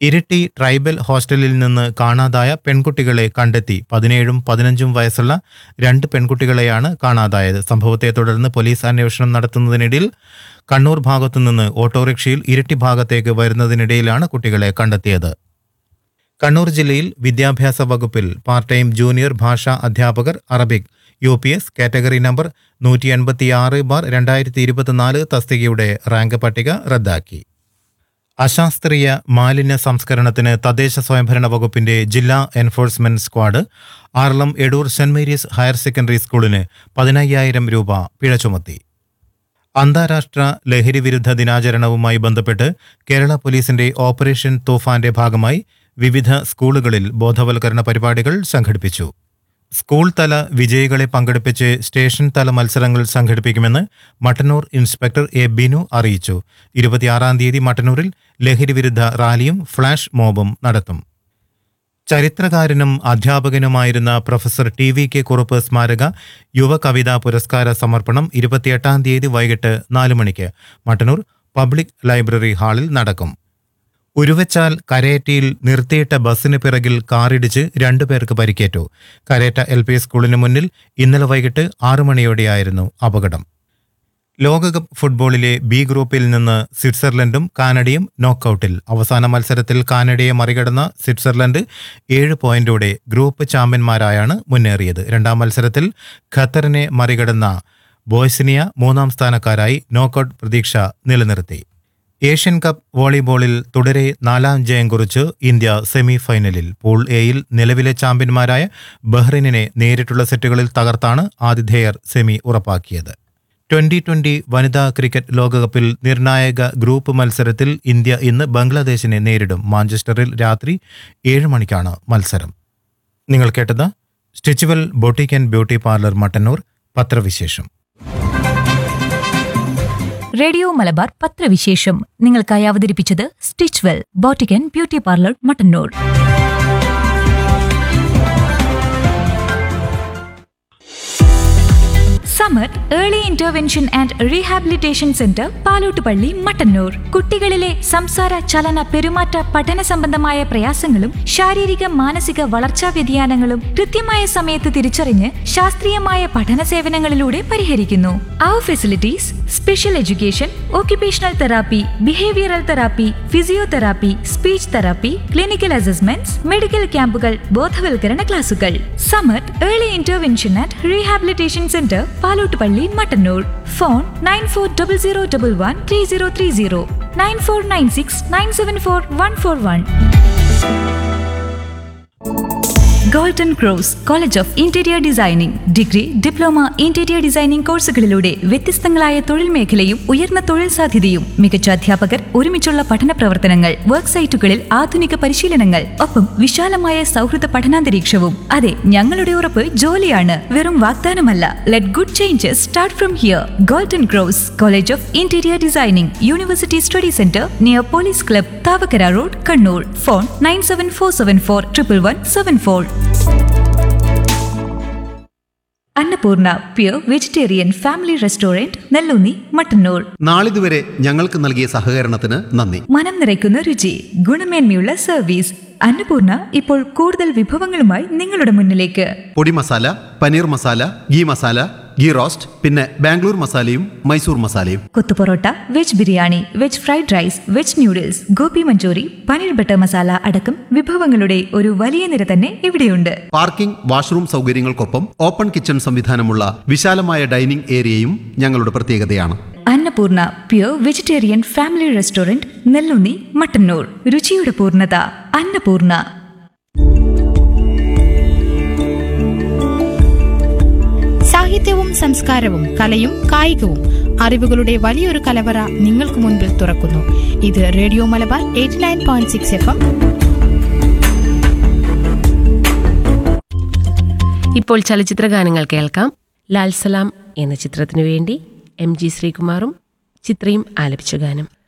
Iritty tribal ഹോസ്റ്റലിൽ നിന്ന് കാണാതായ പെൺകുട്ടികളെ കണ്ടെത്തി പതിനേഴും പതിനഞ്ചും വയസ്സുള്ള രണ്ട് പെൺകുട്ടികളെയാണ് കാണാതായത് സംഭവത്തെ തുടർന്ന് പോലീസ് അന്വേഷണം നടത്തുന്നതിനിടയിൽ കണ്ണൂർ ഭാഗത്തു നിന്ന് ഓട്ടോറിക്ഷയിൽ ഇരിട്ടി ഭാഗത്തേക്ക് വരുന്നതിനിടയിലാണ് കുട്ടികളെ കണ്ടെത്തിയത് കണ്ണൂർ ജില്ലയിൽ വിദ്യാഭ്യാസ വകുപ്പിൽ പാർട്ട് ടൈം ജൂനിയർ ഭാഷാ അധ്യാപകർ Arabic U P S category number നൂറ്റി എൺപത്തിയാറ് ബാർ രണ്ടായിരത്തി ഇരുപത്തിനാല് തസ്തികയുടെ റാങ്ക് പട്ടിക റദ്ദാക്കി അശാസ്ത്രീയ മാലിന്യ സംസ്കരണത്തിന് തദ്ദേശ സ്വയംഭരണ വകുപ്പിന്റെ ജില്ലാ enforcement squad Aralam Edoor saint Mary's higher secondary സ്കൂളിന് പതിനയ്യായിരം രൂപ പിഴ ചുമത്തി അന്താരാഷ്ട്ര ലഹരി വിരുദ്ധ ദിനാചരണവുമായി ബന്ധപ്പെട്ട് കേരള പോലീസിന്റെ ഓപ്പറേഷൻ തൂഫാന്റെ ഭാഗമായി വിവിധ സ്കൂളുകളിൽ ബോധവൽക്കരണ പരിപാടികൾ സംഘടിപ്പിച്ചു സ്കൂൾ തല വിജയികളെ പങ്കെടുപ്പിച്ച് സ്റ്റേഷൻ തല മത്സരങ്ങൾ സംഘടിപ്പിക്കുമെന്ന് മട്ടന്നൂർ ഇൻസ്പെക്ടർ എ ബിനു അറിയിച്ചു ഇരുപത്തിയാറാം തീയതി മട്ടന്നൂരിൽ ലഹരി വിരുദ്ധ റാലിയും ഫ്ളാഷ് മോബും നടത്തും ചരിത്രകാരനും അധ്യാപകനുമായിരുന്ന professor T V K Kurup സ്മാരക യുവ കവിതാ പുരസ്കാര സമർപ്പണം ഇരുപത്തിയെട്ടാം തീയതി വൈകിട്ട് നാല് മണിക്ക് മട്ടന്നൂർ പബ്ലിക് ലൈബ്രറി ഹാളിൽ നടക്കും ഉരുവച്ചാൽ കരേറ്റയിൽ നിർത്തിയിട്ട ബസ്സിന് പിറകിൽ കാറിടിച്ച് രണ്ടുപേർക്ക് പരിക്കേറ്റു കരേറ്റ എൽ പി സ്കൂളിന് മുന്നിൽ ഇന്നലെ വൈകിട്ട് ആറു മണിയോടെയായിരുന്നു അപകടം ലോകകപ്പ് ഫുട്ബോളിലെ ബി ഗ്രൂപ്പിൽ നിന്ന് സ്വിറ്റ്സർലൻഡും കാനഡയും നോക്കൌട്ടിൽ അവസാന മത്സരത്തിൽ കാനഡയെ മറികടന്ന സ്വിറ്റ്സർലൻഡ് ഏഴ് പോയിന്റോടെ ഗ്രൂപ്പ് ചാമ്പ്യന്മാരായാണ് മുന്നേറിയത് രണ്ടാം മത്സരത്തിൽ ഖത്തറിനെ മറികടന്ന ബോയ്സിനിയ മൂന്നാം സ്ഥാനക്കാരായി നോക്കൌട്ട് പ്രതീക്ഷ നിലനിർത്തി ഏഷ്യൻ കപ്പ് വോളിബോളിൽ തുടരെ നാലാം ജയം കുറിച്ച് ഇന്ത്യ സെമി ഫൈനലിൽ പൂൾ എയിൽ നിലവിലെ ചാമ്പ്യന്മാരായ ബഹ്റിനെ നേരിട്ടുള്ള സെറ്റുകളിൽ തകർത്താണ് ആതിഥേയർ സെമി ഉറപ്പാക്കിയത് ട്വന്റി ട്വന്റി വനിതാ ക്രിക്കറ്റ് ലോകകപ്പിൽ നിർണായക ഗ്രൂപ്പ് മത്സരത്തിൽ ഇന്ത്യ ഇന്ന് ബംഗ്ലാദേശിനെ നേരിടും മാഞ്ചസ്റ്ററിൽ രാത്രി ഏഴ് മണിക്കാണ് മത്സരം നിങ്ങൾ കേട്ടത് Stitchwell boutique and beauty parlour Mattannur പത്രവിശേഷം റേഡിയോ മലബാർ പത്രവിശേഷം നിങ്ങൾക്കായി അവതരിപ്പിച്ചത് Stitchwell boutique and beauty parlour Mattannur summer early intervention and rehabilitation centre Palottupalli Mattannur കുട്ടികളിലെ സംസാര ചലന പെരുമാറ്റ പഠന സംബന്ധമായ പ്രയാസങ്ങളും ശാരീരിക മാനസിക വളർച്ചാ വ്യതിയാനങ്ങളും കൃത്യമായ സമയത്ത് തിരിച്ചറിഞ്ഞ് ശാസ്ത്രീയമായ പഠന സേവനങ്ങളിലൂടെ പരിഹരിക്കുന്നു അവർ facilities special education occupational therapy behavioural therapy physiotherapy speech therapy clinical assessments medical ക്യാമ്പുകൾ ബോധവൽക്കരണ ക്ലാസുകൾ summer early intervention and rehabilitation centre Palottupalli Mattannur phone nine four double zero double one three zero three zero nine four nine six nine seven four one four one golden cross college of interior designing degree diploma interior designing കോഴ്സുകളിലൂടെ വ്യത്യസ്തങ്ങളായ തൊഴിൽ മേഖലയും ഉയർന്ന തൊഴിൽ സാധ്യതയും മികച്ച അധ്യാപകർ ഒരുമിച്ചുള്ള പഠന പ്രവർത്തനങ്ങൾ വർക്ക് സൈറ്റുകളിൽ ആധുനിക പരിശീലനങ്ങൾ ഒപ്പം വിശാലമായ സൗഹൃദ പഠനാന്തരീക്ഷവും അതെ ഞങ്ങളുടെ ഉറപ്പ് ജോലിയാണ് വെറും വാഗ്ദാനമല്ല let good changes start from here golden cross college of interior designing university study centre near police club Thavakkara road Kannur phone nine seven four seven four triple one seven four Annapurna pure vegetarian family restaurant Nellunni Mattannur നാളിതുവരെ ഞങ്ങൾക്ക് നൽകിയ സഹകരണത്തിന് നന്ദി മനം നിറയ്ക്കുന്ന രുചി ഗുണമേന്മയുള്ള service Annapurna ഇപ്പോൾ കൂടുതൽ വിഭവങ്ങളുമായി നിങ്ങളുടെ മുന്നിലേക്ക് podi masala paneer masala ghee masala ghee roast പിന്നെ ബാംഗ്ലൂർ മസാലയും മൈസൂർ മസാലയും kothu parotta veg biryani veg fried rice veg noodles gobi manchurian paneer butter masala അടക്കം വിഭവങ്ങളുടെ ഒരു വലിയ നിര തന്നെ ഇവിടെയുണ്ട് പാർക്കിംഗ് വാഷ്റൂം സൗകര്യങ്ങൾക്കൊപ്പം ഓപ്പൺ കിച്ചൺ സംവിധാനമുള്ള വിശാലമായ ഡൈനിംഗ് ഏരിയയും ഞങ്ങളുടെ പ്രത്യേകതയാണ് Annapurna pure vegetarian family restaurant Nellunni Mattannur രുചിയുടെ പൂർണ്ണത അന്നപൂർണ സാഹിത്യവും സംസ്കാരവും കലയും കായികവും അറിവുകളുടെ വലിയൊരു കലവറ നിങ്ങൾക്ക് മുൻപിൽ തുറക്കുന്നു ഇത് radio Malabar eighty nine point six F M ഇപ്പോൾ ചലച്ചിത്ര ഗാനങ്ങൾ കേൾക്കാം ലാൽ സലാം എന്ന ചിത്രത്തിനു വേണ്ടി എം ജി ശ്രീകുമാറും ചിത്രയും ആലപിച്ച ഗാനം